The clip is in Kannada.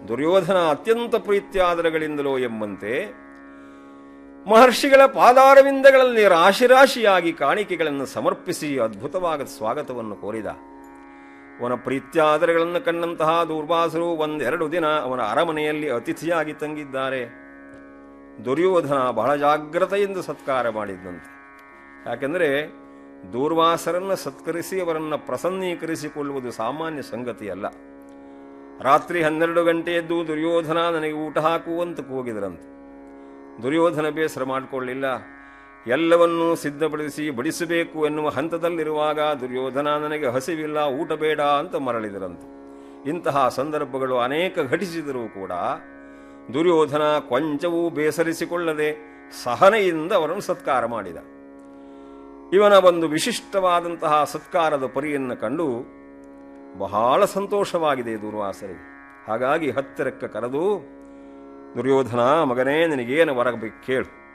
ದುರ್ಯೋಧನ ಅತ್ಯಂತ ಪ್ರೀತ್ಯಾದರಗಳಿಂದಲೋ ಎಂಬಂತೆ ಮಹರ್ಷಿಗಳ ಪಾದಾರವಿಂದಗಳಲ್ಲಿ ರಾಶಿ ರಾಶಿಯಾಗಿ ಕಾಣಿಕೆಗಳನ್ನು ಸಮರ್ಪಿಸಿ ಅದ್ಭುತವಾದ ಸ್ವಾಗತವನ್ನು ಕೋರಿದ ಅವನ ಪ್ರೀತ್ಯಾದರಗಳನ್ನು ಕಂಡಂತಹ ದೂರ್ವಾಸರು ಒಂದೆರಡು ದಿನ ಅವನ ಅರಮನೆಯಲ್ಲಿ ಅತಿಥಿಯಾಗಿ ತಂಗಿದ್ದಾರೆ ದುರ್ಯೋಧನ ಬಹಳ ಜಾಗ್ರತೆಯಿಂದ ಸತ್ಕಾರ ಮಾಡಿದ್ದಂತೆ ಯಾಕೆಂದರೆ ದೂರ್ವಾಸರನ್ನು ಸತ್ಕರಿಸಿ ಅವರನ್ನು ಪ್ರಸನ್ನೀಕರಿಸಿಕೊಳ್ಳುವುದು ಸಾಮಾನ್ಯ ಸಂಗತಿಯಲ್ಲ ರಾತ್ರಿ ಹನ್ನೆರಡು ಗಂಟೆಯದ್ದು ದುರ್ಯೋಧನ ನನಗೆ ಊಟ ಹಾಕುವಂತ ಕೂಗಿದರಂತೆ ದುರ್ಯೋಧನ ಬೇಸರ ಮಾಡಿಕೊಳ್ಳಿಲ್ಲ ಎಲ್ಲವನ್ನೂ ಸಿದ್ಧಪಡಿಸಿ ಬಡಿಸಬೇಕು ಎನ್ನುವ ಹಂತದಲ್ಲಿರುವಾಗ ದುರ್ಯೋಧನ ನನಗೆ ಹಸಿವಿಲ್ಲ ಊಟ ಬೇಡ ಅಂತ ಮರಳಿದರಂತೆ ಇಂತಹ ಸಂದರ್ಭಗಳು ಅನೇಕ ಘಟಿಸಿದರೂ ಕೂಡ ದುರ್ಯೋಧನ ಕೊಂಚವೂ ಬೇಸರಿಸಿಕೊಳ್ಳದೆ ಸಹನೆಯಿಂದ ಅವರನ್ನು ಸತ್ಕಾರ ಮಾಡಿದ ಇವನ ಒಂದು ವಿಶಿಷ್ಟವಾದಂತಹ ಸತ್ಕಾರದ ಪರಿಯನ್ನು ಕಂಡು ಬಹಳ ಸಂತೋಷವಾಗಿದೆ ದುರ್ವಾಸರಿಗೆ ಹಾಗಾಗಿ ಹತ್ತಿರಕ್ಕೆ ಕರೆದು ದುರ್ಯೋಧನ ಮಗನೇ ನಿನಗೇನು ವರಬೇಕು ಕೇಳು